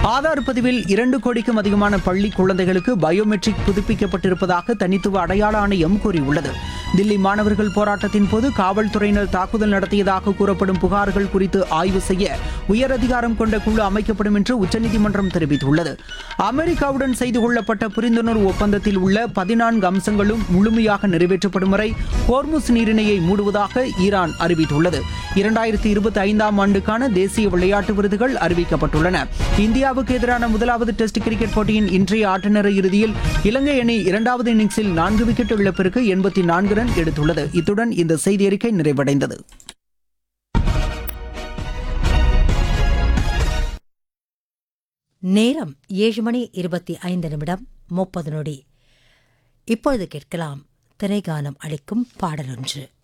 ஆதார் பதிவில் இரண்டு கோடிக்கும் அதிகமான பள்ளி குழந்தைகளுக்கு பயோமெட்ரிக் புதுப்பிக்கப்பட்டிருப்பதாக தனித்துவ அடையாள ஆணையம் கூறியுள்ளது தில்லி மாணவர்கள் போராட்டத்தின் போது காவல்துறையினர் தாக்குதல் நடத்தியதாக கூறப்படும் புகார்கள் குறித்து ஆய்வு செய்ய உயரதிகாரம் கொண்ட குழு அமைக்கப்படும் என்று உச்சநீதிமன்றம் தெரிவித்துள்ளது அமெரிக்காவுடன் செய்து கொள்ளப்பட்ட புரிந்துணர்வு ஒப்பந்தத்தில் உள்ள பதினான்கு அம்சங்களும் முழுமையாக நிறைவேற்றப்படும் வரை ஹோர்முஸ் நீரிணையை மூடுவதாக ஈரான் அறிவித்துள்ளது இரண்டாயிரத்தி இருபத்தி ஐந்தாம் ஆண்டுக்கான தேசிய விளையாட்டு விருதுகள் அறிவிக்கப்பட்டுள்ளன இந்தியாவுக்கு எதிரான முதலாவது டெஸ்ட் கிரிக்கெட் போட்டியின் இன்றைய ஆட்டநேர இறுதியில் இலங்கை அணி இரண்டாவது இன்னிங்ஸில் நான்கு விக்கெட் இழப்பிற்கு எண்பத்தி நான்கு ரன் எடுத்துள்ளது இத்துடன் இந்த செய்தி அறிக்கை நிறைவடைந்தது நேரம் ஏழு மணி இருபத்தி ஐந்து நிமிடம் முப்பது நொடி இப்பொழுது கேட்கலாம் திரைகானம் அளிக்கும் பாடலொன்று